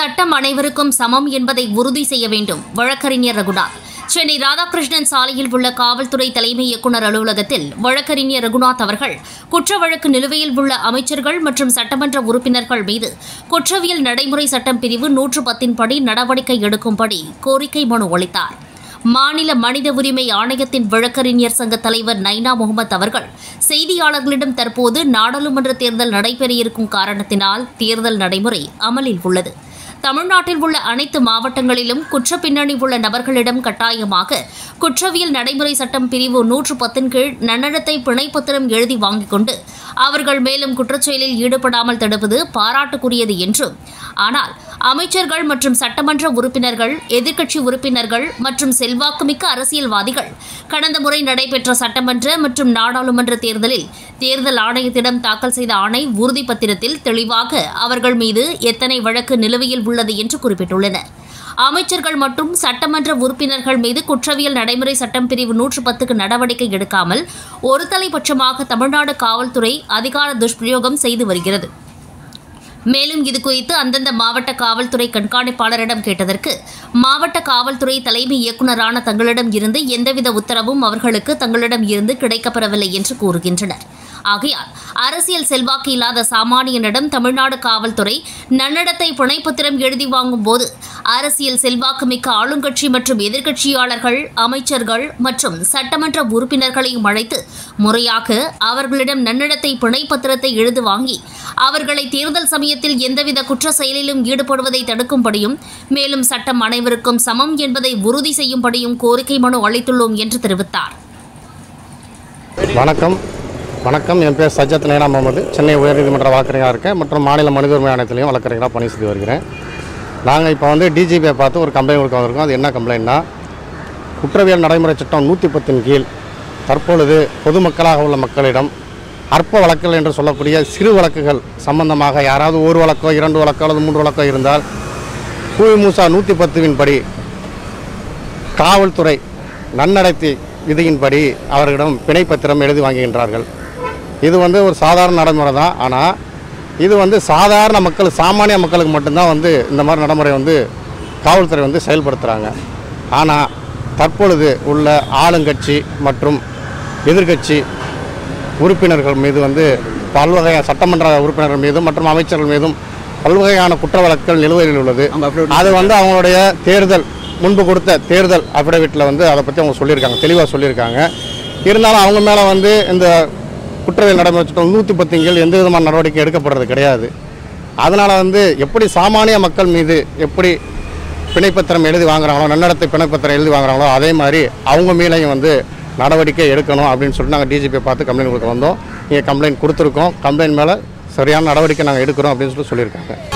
சட்டம் அனைவருக்கும் சமம் என்பதை உறுதி செய்ய வேண்டும் வழக்கறிஞர் ரகுநாத் சென்னை ராதாகிருஷ்ணன் சாலையில் உள்ள காவல்துறை தலைமை இயக்குநர் அலுவலகத்தில் வழக்கறிஞர் ரகுநாத் அவர்கள் குற்ற வழக்கு நிலுவையில் உள்ள அமைச்சர்கள் மற்றும் சட்டமன்ற உறுப்பினர்கள் மீது குற்றவியல் நடைமுறை சட்டம் பிரிவு நூற்று பத்தின்படி நடவடிக்கை எடுக்கும்படி கோரிக்கை மனு அளித்தார் மாநில மனித உரிமை ஆணையத்தின் வழக்கறிஞர் சங்க தலைவர் நைனா முகமது அவர்கள் செய்தியாளர்களிடம் தற்போது நாடாளுமன்ற தேர்தல் நடைபெற இருக்கும் காரணத்தினால் தேர்தல் நடைமுறை அமலில் உள்ளது தமிழ்நாட்டில் உள்ள அனைத்து மாவட்டங்களிலும் குற்ற பின்னணி உள்ள நபர்களிடம் கட்டாயமாக குற்றவியல் நடைமுறை சட்டம் பிரிவு நூற்று பத்தின் கீழ் நன்னடத்தை பிணைப்பத்திரம் எழுதி வாங்கிக் கொண்டு அவர்கள் மேலும் குற்றச்செயலில் ஈடுபடாமல் தடுப்பது பாராட்டுக்குரியது என்றும் ஆனால் அமைச்சர்கள் மற்றும் சட்டமன்ற உறுப்பினர்கள் எதிர்க்கட்சி உறுப்பினர்கள் மற்றும் செல்வாக்குமிக்க அரசியல்வாதிகள் கடந்த முறை நடைபெற்ற சட்டமன்ற மற்றும் நாடாளுமன்ற தேர்தலில் தேர்தல் ஆணையத்திடம் தாக்கல் செய்த ஆணை உறுதி பத்திரத்தில் தெளிவாக அவர்கள் மீது எத்தனை வழக்கு நிலுவையில் உள்ளது என்று குறிப்பிட்டுள்ளனர் அமைச்சர்கள் மற்றும் சட்டமன்ற உறுப்பினர்கள் மீது குற்றவியல் நடைமுறை சட்டம் பிரிவு நூற்று பத்துக்கு நடவடிக்கை எடுக்காமல் ஒரு தலைபட்சமாக தமிழ்நாடு காவல்துறை அதிகார துஷ்பிரயோகம் செய்து வருகிறது மேலும் இதுகுறித்து அந்தந்த மாவட்ட காவல்துறை கண்காணிப்பாளரிடம் கேட்டதற்கு மாவட்ட காவல்துறை தலைமை இயக்குநரான தங்களிடம் இருந்து எந்தவித உத்தரவும் அவர்களுக்கு தங்களிடம் இருந்து கிடைக்கப்பெறவில்லை என்று கூறுகின்றனர் ஆகையால் அரசியல் செல்வாக்கு இல்லாத சாமானியனிடம் தமிழ்நாடு காவல்துறை நன்னடத்தை புனைப்பத்திரம் எழுதி வாங்கும் போது அரசியல் செல்வாக்குமிக்க ஆளுங்கட்சி மற்றும் எதிர்க்கட்சியாளர்கள் அமைச்சர்கள் மற்றும் சட்டமன்ற உறுப்பினர்களையும் அழைத்து முறையாக அவர்களிடம் நன்னடத்தை பிணைப்பத்திரத்தை எழுதி வாங்கி அவர்களை தேர்தல் சமயத்தில் எந்தவித குற்ற செயலிலும் ஈடுபடுவதை தடுக்கும்படியும் மேலும் சட்டம் அனைவருக்கும் சமம் என்பதை உறுதி செய்யும்படியும் கோரிக்கை மனு அளித்துள்ளோம் என்று தெரிவித்தார் வணக்கம் வணக்கம் என் பேர் சஜ்ஜத் நயனா முகமது சென்னை உயர்நீதிமன்ற வழக்கறிஞராக இருக்கேன் மற்றும் மாநில மனித உரிமை ஆணையத்திலையும் வழக்கறிஞராக பணி செய்து வருகிறேன் நாங்கள் இப்போ வந்து டிஜிபியை பார்த்து ஒரு கம்ப்ளைண்ட் கொடுக்க வந்திருக்கோம் அது என்ன கம்ப்ளைண்ட்னா குற்றவியல் நடைமுறை சட்டம் நூற்றி பத்தின் கீழ் தற்பொழுது பொதுமக்களாக உள்ள மக்களிடம் அற்ப வழக்குகள் என்று சொல்லக்கூடிய சிறு வழக்குகள் சம்பந்தமாக யாராவது ஒரு வழக்கோ இரண்டு வழக்கோ அல்லது மூன்று வழக்கோ இருந்தால் குவிமூசா நூற்றி பத்துவின் படி காவல்துறை நன்னடத்தை விதியின்படி அவர்களிடம் பிணைப்பத்திரம் எழுதி வாங்குகின்றார்கள் இது வந்து ஒரு சாதாரண நடைமுறை தான் ஆனால் இது வந்து சாதாரண மக்கள் சாமானிய மக்களுக்கு மட்டும்தான் வந்து இந்த மாதிரி நடைமுறை வந்து காவல்துறை வந்து செயல்படுத்துகிறாங்க ஆனால் தற்பொழுது உள்ள ஆளுங்கட்சி மற்றும் எதிர்க்கட்சி உறுப்பினர்கள் மீது வந்து பல்வகை சட்டமன்ற உறுப்பினர்கள் மீதும் மற்றும் அமைச்சர்கள் மீதும் பல்வகையான குற்ற வழக்குகள் நிலுவையில் உள்ளது அது வந்து அவங்களுடைய தேர்தல் முன்பு கொடுத்த தேர்தல் அஃபிடவிட்டில் வந்து அதை பற்றி அவங்க சொல்லியிருக்காங்க தெளிவாக சொல்லியிருக்காங்க இருந்தாலும் அவங்க மேலே வந்து இந்த குற்றவியல் நடைமுறை சட்டம் நூற்றி பத்துங்கள் எந்த விதமான நடவடிக்கை எடுக்கப்படுறது கிடையாது அதனால் வந்து எப்படி சாமானிய மக்கள் மீது எப்படி பிணைப்பத்திரம் எழுதி வாங்குறாங்களோ நன்னடத்தை பிணைப்பத்திரம் எழுதி வாங்குறாங்களோ அதே மாதிரி அவங்க மேலேயும் வந்து நடவடிக்கை எடுக்கணும் அப்படின்னு சொல்லிட்டு நாங்கள் டிஜிபியை பார்த்து கம்ப்ளைண்ட் கொடுக்க வந்தோம் நீங்கள் கம்ப்ளைண்ட் கொடுத்துருக்கோம் கம்ப்ளைண்ட் மேலே சரியான நடவடிக்கை நாங்கள் எடுக்கிறோம் அப்படின்னு சொல்லிட்டு சொல்லியிருக்காங்க